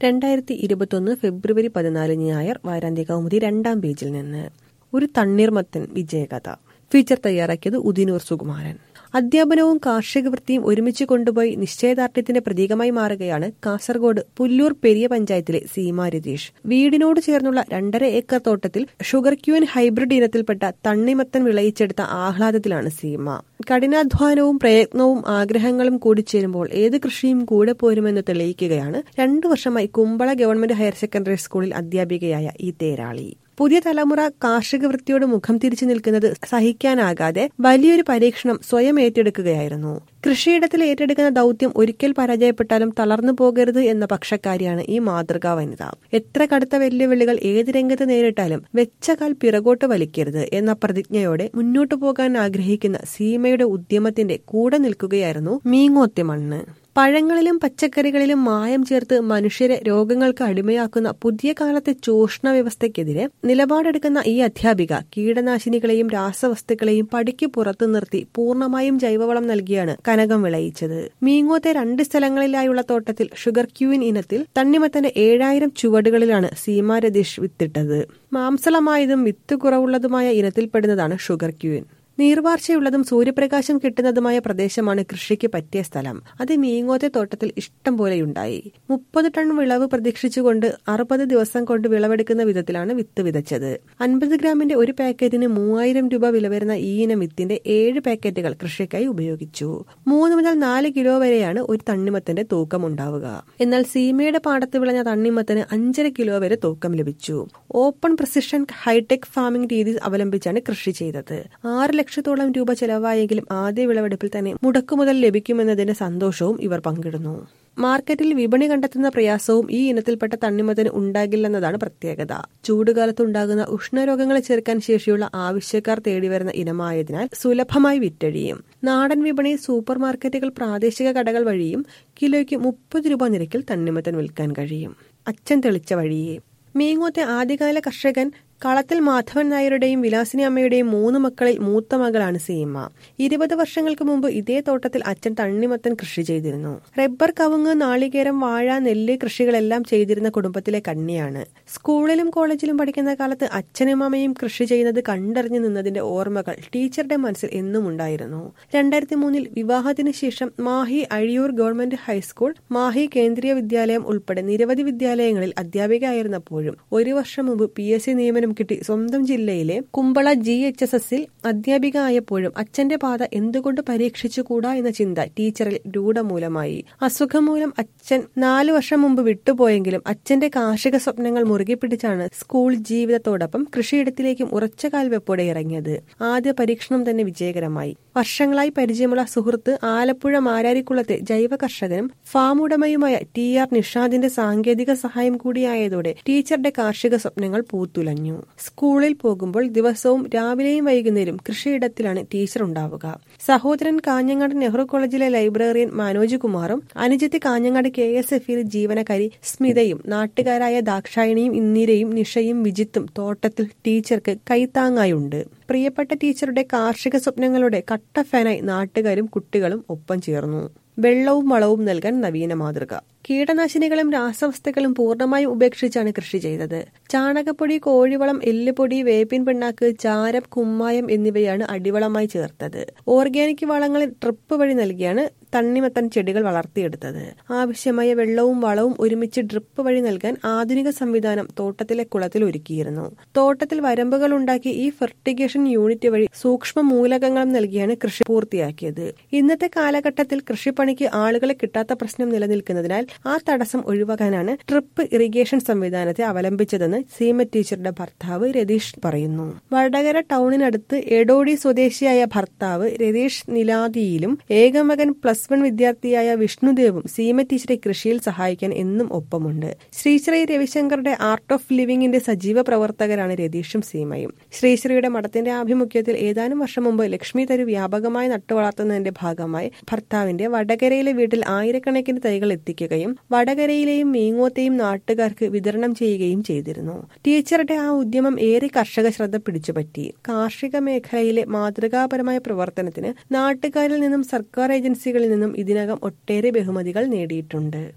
രണ്ടായിരത്തി ഇരുപത്തൊന്ന് ഫെബ്രുവരി പതിനാല് ഞായർ വാരാന്ത്യ കൗമുദി രണ്ടാം പേജിൽ നിന്ന് ഒരു തണ്ണീർമത്തൻ വിജയകഥ ഫീച്ചർ തയ്യാറാക്കിയത് ഉദിനൂർ സുകുമാരൻ അധ്യാപനവും കാർഷിക വൃത്തിയും ഒരുമിച്ച് കൊണ്ടുപോയി നിശ്ചയദാർഢ്യത്തിന്റെ പ്രതീകമായി മാറുകയാണ് കാസർഗോഡ് പുല്ലൂർ പെരിയ പഞ്ചായത്തിലെ സീമ രതീഷ് വീടിനോട് ചേർന്നുള്ള രണ്ടര ഏക്കർ തോട്ടത്തിൽ ഷുഗർ ക്യൂൻ ഹൈബ്രിഡ് ഇനത്തിൽപ്പെട്ട തണ്ണിമത്തൻ വിളയിച്ചെടുത്ത ആഹ്ലാദത്തിലാണ് സീമ കഠിനാധ്വാനവും പ്രയത്നവും ആഗ്രഹങ്ങളും കൂടിച്ചേരുമ്പോൾ ഏത് കൃഷിയും കൂടെ പോരുമെന്ന് തെളിയിക്കുകയാണ് രണ്ടു വർഷമായി കുമ്പള ഗവൺമെന്റ് ഹയർ സെക്കൻഡറി സ്കൂളിൽ അധ്യാപികയായ ഈ തേരാളി പുതിയ തലമുറ കാർഷിക വൃത്തിയോട് മുഖം തിരിച്ചു നിൽക്കുന്നത് സഹിക്കാനാകാതെ വലിയൊരു പരീക്ഷണം സ്വയം ഏറ്റെടുക്കുകയായിരുന്നു കൃഷിയിടത്തിൽ ഏറ്റെടുക്കുന്ന ദൗത്യം ഒരിക്കൽ പരാജയപ്പെട്ടാലും തളർന്നു പോകരുത് എന്ന പക്ഷക്കാരിയാണ് ഈ മാതൃകാ വനിത എത്ര കടുത്ത വെല്ലുവിളികൾ ഏത് രംഗത്ത് നേരിട്ടാലും വെച്ച കാൽ പിറകോട്ട് വലിക്കരുത് എന്ന പ്രതിജ്ഞയോടെ മുന്നോട്ടു പോകാൻ ആഗ്രഹിക്കുന്ന സീമയുടെ ഉദ്യമത്തിന്റെ കൂടെ നിൽക്കുകയായിരുന്നു മീങ്ങോത്തി മണ്ണ് പഴങ്ങളിലും പച്ചക്കറികളിലും മായം ചേർത്ത് മനുഷ്യരെ രോഗങ്ങൾക്ക് അടിമയാക്കുന്ന പുതിയ കാലത്തെ ചൂഷണ വ്യവസ്ഥയ്ക്കെതിരെ നിലപാടെടുക്കുന്ന ഈ അധ്യാപിക കീടനാശിനികളെയും രാസവസ്തുക്കളെയും പടിക്ക് പുറത്തു നിർത്തി പൂർണ്ണമായും ജൈവവളം നൽകിയാണ് കനകം വിളയിച്ചത് മീങ്ങോത്തെ രണ്ട് സ്ഥലങ്ങളിലായുള്ള തോട്ടത്തിൽ ഷുഗർ ക്യൂൻ ഇനത്തിൽ തണ്ണിമത്തന്റെ ഏഴായിരം ചുവടുകളിലാണ് സീമാ രതീഷ് വിത്തിട്ടത് മാംസളമായതും വിത്ത് കുറവുള്ളതുമായ ഇനത്തിൽപ്പെടുന്നതാണ് ഷുഗർ ക്യൂൻ നീർവാർച്ചയുള്ളതും സൂര്യപ്രകാശം കിട്ടുന്നതുമായ പ്രദേശമാണ് കൃഷിക്ക് പറ്റിയ സ്ഥലം അത് മീങ്ങോത്തെ തോട്ടത്തിൽ ഇഷ്ടം പോലെയുണ്ടായി മുപ്പത് ടൺ വിളവ് പ്രതീക്ഷിച്ചുകൊണ്ട് അറുപത് ദിവസം കൊണ്ട് വിളവെടുക്കുന്ന വിധത്തിലാണ് വിത്ത് വിതച്ചത് അൻപത് ഗ്രാമിന്റെ ഒരു പാക്കറ്റിന് മൂവായിരം രൂപ വില വരുന്ന ഈ ഇനം വിത്തിന്റെ ഏഴ് പാക്കറ്റുകൾ കൃഷിക്കായി ഉപയോഗിച്ചു മൂന്ന് മുതൽ നാല് കിലോ വരെയാണ് ഒരു തണ്ണിമത്തിന്റെ തൂക്കം ഉണ്ടാവുക എന്നാൽ സീമയുടെ പാടത്ത് വിളഞ്ഞ തണ്ണിമത്തിന് അഞ്ചര കിലോ വരെ തൂക്കം ലഭിച്ചു ഓപ്പൺ പ്രസിഷൻ ഹൈടെക് ഫാമിംഗ് രീതി അവലംബിച്ചാണ് കൃഷി ചെയ്തത് ആറ് ലക്ഷത്തോളം രൂപ ചെലവായെങ്കിലും ആദ്യ വിളവെടുപ്പിൽ തന്നെ മുടക്കുമുതൽ ലഭിക്കുമെന്നതിന്റെ സന്തോഷവും ഇവർ പങ്കിടുന്നു മാർക്കറ്റിൽ വിപണി കണ്ടെത്തുന്ന പ്രയാസവും ഈ ഇനത്തിൽപ്പെട്ട തണ്ണിമത്തിന് ഉണ്ടാകില്ലെന്നതാണ് പ്രത്യേകത ചൂടുകാലത്തുണ്ടാകുന്ന ഉഷ്ണരോഗങ്ങളെ ചെറുക്കാൻ ശേഷിയുള്ള ആവശ്യക്കാർ തേടിവരുന്ന ഇനമായതിനാൽ സുലഭമായി വിറ്റഴിയും നാടൻ വിപണി സൂപ്പർ മാർക്കറ്റുകൾ പ്രാദേശിക കടകൾ വഴിയും കിലോയ്ക്ക് മുപ്പത് രൂപ നിരക്കിൽ തണ്ണിമത്തൻ വിൽക്കാൻ കഴിയും അച്ഛൻ തെളിച്ച വഴിയെ മീങ്ങോത്തെ ആദ്യകാല കർഷകൻ കളത്തിൽ മാധവൻ നായരുടെയും വിലാസിനി അമ്മയുടെയും മൂന്ന് മക്കളിൽ മൂത്ത മകളാണ് സീമ ഇരുപത് വർഷങ്ങൾക്ക് മുമ്പ് ഇതേ തോട്ടത്തിൽ അച്ഛൻ തണ്ണിമത്തൻ കൃഷി ചെയ്തിരുന്നു റബ്ബർ കവുങ്ങ് നാളികേരം വാഴ നെല്ല് കൃഷികളെല്ലാം ചെയ്തിരുന്ന കുടുംബത്തിലെ കണ്ണിയാണ് സ്കൂളിലും കോളേജിലും പഠിക്കുന്ന കാലത്ത് അച്ഛനും അമ്മയും കൃഷി ചെയ്യുന്നത് കണ്ടറിഞ്ഞു നിന്നതിന്റെ ഓർമ്മകൾ ടീച്ചറുടെ മനസ്സിൽ എന്നും ഉണ്ടായിരുന്നു രണ്ടായിരത്തി മൂന്നിൽ വിവാഹത്തിന് ശേഷം മാഹി അഴിയൂർ ഗവൺമെന്റ് ഹൈസ്കൂൾ മാഹി കേന്ദ്രീയ വിദ്യാലയം ഉൾപ്പെടെ നിരവധി വിദ്യാലയങ്ങളിൽ അധ്യാപികയായിരുന്നപ്പോഴും ഒരു വർഷം മുമ്പ് പി എസ് സി നിയമനം കിട്ടി സ്വന്തം ജില്ലയിലെ കുമ്പള ജി എച്ച് എസ് എസിൽ അധ്യാപിക ആയപ്പോഴും അച്ഛന്റെ പാത എന്തുകൊണ്ട് പരീക്ഷിച്ചുകൂടാ എന്ന ചിന്ത ടീച്ചറിൽ രൂഢമൂലമായി അസുഖം മൂലം അച്ഛൻ നാലു വർഷം മുമ്പ് വിട്ടുപോയെങ്കിലും അച്ഛന്റെ കാർഷിക സ്വപ്നങ്ങൾ മുറുകെ പിടിച്ചാണ് സ്കൂൾ ജീവിതത്തോടൊപ്പം കൃഷിയിടത്തിലേക്കും ഉറച്ച കാൽവെപ്പോടെ ഇറങ്ങിയത് ആദ്യ പരീക്ഷണം തന്നെ വിജയകരമായി വർഷങ്ങളായി പരിചയമുള്ള സുഹൃത്ത് ആലപ്പുഴ മാരാരിക്കുളത്തെ ജൈവ കർഷകനും ഫാം ഉടമയുമായ ടി ആർ നിഷാദിന്റെ സാങ്കേതിക സഹായം കൂടിയായതോടെ ടീച്ചറുടെ കാർഷിക സ്വപ്നങ്ങൾ പൂത്തുലഞ്ഞു സ്കൂളിൽ പോകുമ്പോൾ ദിവസവും രാവിലെയും വൈകുന്നേരം കൃഷിയിടത്തിലാണ് ടീച്ചർ ഉണ്ടാവുക സഹോദരൻ കാഞ്ഞങ്ങാട് നെഹ്റു കോളേജിലെ ലൈബ്രറിയൻ മനോജ് കുമാറും അനുജത്തി കാഞ്ഞങ്ങാട് കെ എസ് എഫിൽ ജീവനക്കാരി സ്മിതയും നാട്ടുകാരായ ദാക്ഷായണിയും ഇന്ദിരയും നിഷയും വിജിത്തും തോട്ടത്തിൽ ടീച്ചർക്ക് കൈത്താങ്ങായുണ്ട് പ്രിയപ്പെട്ട ടീച്ചറുടെ കാർഷിക സ്വപ്നങ്ങളുടെ കട്ട ഫാനായി നാട്ടുകാരും കുട്ടികളും ഒപ്പം ചേർന്നു വെള്ളവും വളവും നൽകാൻ നവീന മാതൃക കീടനാശിനികളും രാസവസ്തുക്കളും പൂർണ്ണമായും ഉപേക്ഷിച്ചാണ് കൃഷി ചെയ്തത് ചാണകപ്പൊടി കോഴിവളം എല്ലുപൊടി വേപ്പിൻ പിണ്ണാക്ക് ചാരം കുമ്മായം എന്നിവയാണ് അടിവളമായി ചേർത്തത് ഓർഗാനിക് വളങ്ങൾ ട്രിപ്പ് വഴി നൽകിയാണ് തണ്ണിമത്തൻ ചെടികൾ വളർത്തിയെടുത്തത് ആവശ്യമായ വെള്ളവും വളവും ഒരുമിച്ച് ഡ്രിപ്പ് വഴി നൽകാൻ ആധുനിക സംവിധാനം തോട്ടത്തിലെ കുളത്തിൽ ഒരുക്കിയിരുന്നു തോട്ടത്തിൽ വരമ്പുകൾ ഉണ്ടാക്കി ഈ ഫെർട്ടിഗേഷൻ യൂണിറ്റ് വഴി സൂക്ഷ്മ മൂലകങ്ങളും നൽകിയാണ് കൃഷി പൂർത്തിയാക്കിയത് ഇന്നത്തെ കാലഘട്ടത്തിൽ കൃഷിപ്പണിക്ക് ആളുകളെ കിട്ടാത്ത പ്രശ്നം നിലനിൽക്കുന്നതിനാൽ ആ തടസ്സം ഒഴിവാക്കാനാണ് ട്രിപ്പ് ഇറിഗേഷൻ സംവിധാനത്തെ അവലംബിച്ചതെന്ന് സീമ ടീച്ചറുടെ ഭർത്താവ് രതീഷ് പറയുന്നു വടകര ടൗണിനടുത്ത് എടോടി സ്വദേശിയായ ഭർത്താവ് രതീഷ് നിലാദിയിലും ഏകമകൻ പ്ലസ് വൺ വിദ്യാർത്ഥിയായ വിഷ്ണുദേവും സീമ ടീച്ചറെ കൃഷിയിൽ സഹായിക്കാൻ എന്നും ഒപ്പമുണ്ട് ശ്രീശ്രീ രവിശങ്കറുടെ ആർട്ട് ഓഫ് ലിവിംഗിന്റെ സജീവ പ്രവർത്തകരാണ് രതീഷും സീമയും ശ്രീശ്രീയുടെ മഠത്തിന്റെ ആഭിമുഖ്യത്തിൽ ഏതാനും വർഷം മുമ്പ് ലക്ഷ്മി തരു വ്യാപകമായി നട്ടുവളർത്തുന്നതിന്റെ ഭാഗമായി ഭർത്താവിന്റെ വടകരയിലെ വീട്ടിൽ ആയിരക്കണക്കിന് തൈകൾ എത്തിക്കുകയും വടകരയിലെയും മീങ്ങോത്തെയും നാട്ടുകാർക്ക് വിതരണം ചെയ്യുകയും ചെയ്തിരുന്നു ടീച്ചറുടെ ആ ഉദ്യമം ഏറെ കർഷക ശ്രദ്ധ പിടിച്ചുപറ്റി കാർഷിക മേഖലയിലെ മാതൃകാപരമായ പ്രവർത്തനത്തിന് നാട്ടുകാരിൽ നിന്നും സർക്കാർ ഏജൻസികളിൽ നിന്നും ഇതിനകം ഒട്ടേറെ ബഹുമതികൾ നേടിയിട്ടുണ്ട്